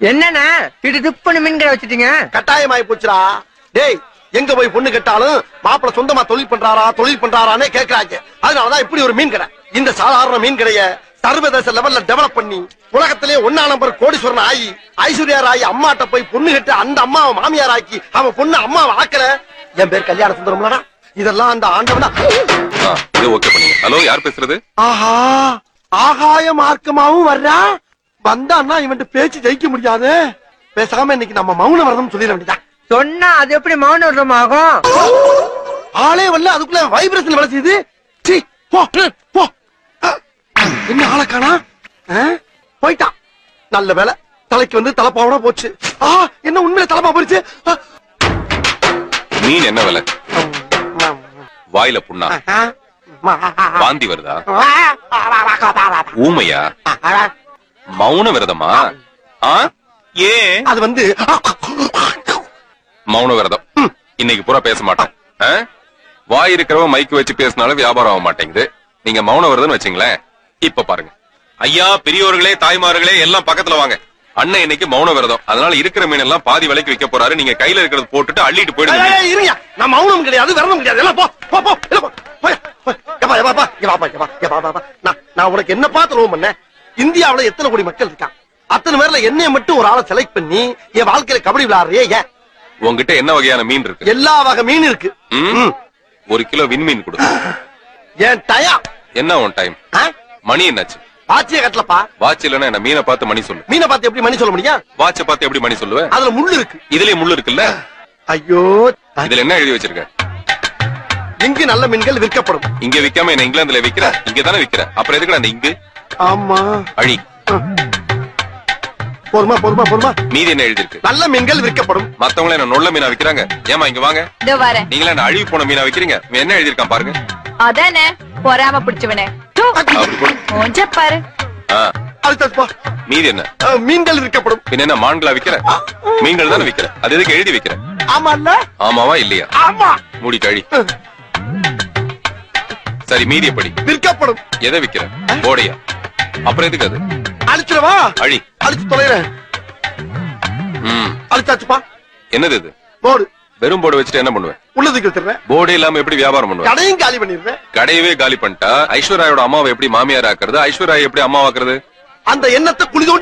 என்னண்ணா இட்டு துப்புன்னு மீன் கடை வச்சுட்டீங்க கட்டாயமாயி போச்சுடா டேய் எங்க போய் பொண்ணு கேட்டாலும் மாப்பிள சொந்தமா தொழில் பண்றாரா தொழில் பண்றாரானே கேக்குறாங்க அதனாலதான் இப்படி ஒரு மீன் கடை இந்த சாதாரண மீன் கடைய சர்வதேச லெவல்ல டெவலப் பண்ணி உலகத்திலே ஒன்னா நம்பர் கோடீஸ்வரன் ஆகி ஐஸ்வர்யா ராய் அம்மாட்ட போய் பொண்ணு கேட்டு அந்த அம்மாவை மாமியார் ஆக்கி அவன் பொண்ணு அம்மாவை ஆக்கல என் பேர் கல்யாண சுந்தரம்லடா இதெல்லாம் அந்த ஆண்டவனா ஆ, இது ஓகே பண்ணுங்க ஹலோ யார் பேசுறது ஆஹா ஆகாய மார்க்கமாவும் வர்றா வந்தான்னா இவன் பேச்சு ஜெயிக்க முடியாது பேசாம இன்னைக்கு நம்ம மௌன வரதம் சொல்லிட வேண்டியதா சொன்னா அது எப்படி மௌன விரதம் ஆகும் ஆளே வரல அதுக்குள்ள வைப்ரேஷன் வேலை செய்யுது சீ, போ போ அஹ், என்ன ஆளை காணா அஹ், போயிட்டான் நல்ல வேலை தலைக்கு வந்து தலைப்பாவோட போச்சு ஆ என்ன உண்மையில தலைப்பா போயிடுச்சு அஹ், மீன் என்ன விலை வாயில புண்ணா அஹ், ம- வாந்தி வருதா ஊமையா மௌன விரதமா ஆ ஏன் அது வந்து மௌன விரதம் இன்னைக்கு பூரா பேச மாட்டேன் ஆ? வாய் இருக்கிறவன் மைக்கு வச்சு பேசினாலும் வியாபாரம் ஆக மாட்டேங்குது நீங்க மௌன விரதம் வச்சீங்களேன் இப்ப பாருங்க ஐயா பெரியவர்களே தாய்மார்களே எல்லாம் பக்கத்துல வாங்க அண்ணன் இன்னைக்கு மௌன விரதம் அதனால இருக்கிற மீன் எல்லாம் பாதி விலைக்கு விற்க போறாரு நீங்க கையில இருக்கிறது போட்டுட்டு அள்ளிட்டு போயிடுங்க ஏய், ஏய், இருங்க நான் மௌனம் கிடையாது விரதம் கிடையாது எல்லாம் போ போ போ எல்லாம் போ போய், போய். எப்பா, எப்பா, எப்பா, எப்பா, எப்பா, எப்பா, எப்பா, எப்பா, எப்பா. நான் நான் உனக்கு என்ன பார்த்து ரோம் பண்ணேன் இந்தியாவுல எத்தனை கோடி மக்கள் இருக்கான் அத்தனை பேர்ல என்னைய மட்டும் ஒரு ஆளை செலக்ட் பண்ணி என் வாழ்க்கையில கபடி விளையாடுறியே ஏன் உங்ககிட்ட என்ன வகையான மீன் இருக்கு எல்லா வகை மீன் இருக்கு ம்? ம். ஒரு கிலோ விண்மீன் கொடு என் டயா என்ன உன் டைம் மணி என்னாச்சு ஆச்சிய கட்டலப்பா வாட்ச் இல்லன்னா என்ன மீனை பார்த்து மணி சொல்லு மீனை பார்த்து எப்படி மணி சொல்ல முடியும் வாட்ச பார்த்து எப்படி மணி சொல்லுவ அதுல முள்ளு இருக்கு இதுலயே முள்ளு இருக்குல்ல ஐயோ இதுல என்ன எழுதி வச்சிருக்க இங்கு நல்ல மீன்கள் விற்கப்படும் இங்க விக்காம என்ன இங்கிலாந்துல விக்கிற இங்க தானே விக்கிற அப்புறம் எதுக்குடா அந்த இங்கு ஆமா அழி பொறுமா பொறுமா பொறுமா மீதி என்ன எழுதி இருக்கு நல்ல மீன்கள் விற்கப்படும் மத்தவங்கள என்ன நொல்ல மீனா விக்கிறாங்க ஏமா இங்க வாங்க இதோ வரேன் நீங்களா என்ன அழுகி போன மீனா விக்கிறீங்க இவன் என்ன எழுதிருக்கான் பாருங்க அதானே பொறாம பிடிச்சவனே தூ. அப்படி போடு மூஞ்ச பாரு ஆ, அடுத்ததுப்பா மீதி என்ன அஹ், மீன்கள் விற்கப்படும் பின்ன என்ன மான்களா விக்கிற மீன்கள் தானே விக்கிற அது எதுக்கு எழுதி வைக்கிற ஆமா இல்ல ஆமாவா இல்லையா ஆமா மூடி கழி சரி மீதி எப்படி விற்கப்படும் எதை விக்கிற போடையா அப்புறம் எதுக்கு அது அழிச்சிடவா அழி அழிச்சு தொலைறேன் ம் அழிச்சாச்சுப்பா என்னது இது போடு வெறும் போர்டு வச்சுட்டு என்ன பண்ணுவேன் உள்ளதுக்கு வச்சிடுறேன் போர்டே இல்லாம எப்படி வியாபாரம் பண்ணுவேன் கடையும் காலி பண்ணிடுறேன் கடையவே காலி பண்ணிட்டா ஐஸ்வர்யாவோட அம்மாவை எப்படி மாமியார் ஆக்குறது ஐஸ்வர்யா எப்படி அம்மா ஆக்குறது அந்த எண்ணத்தை குளிதோண்டி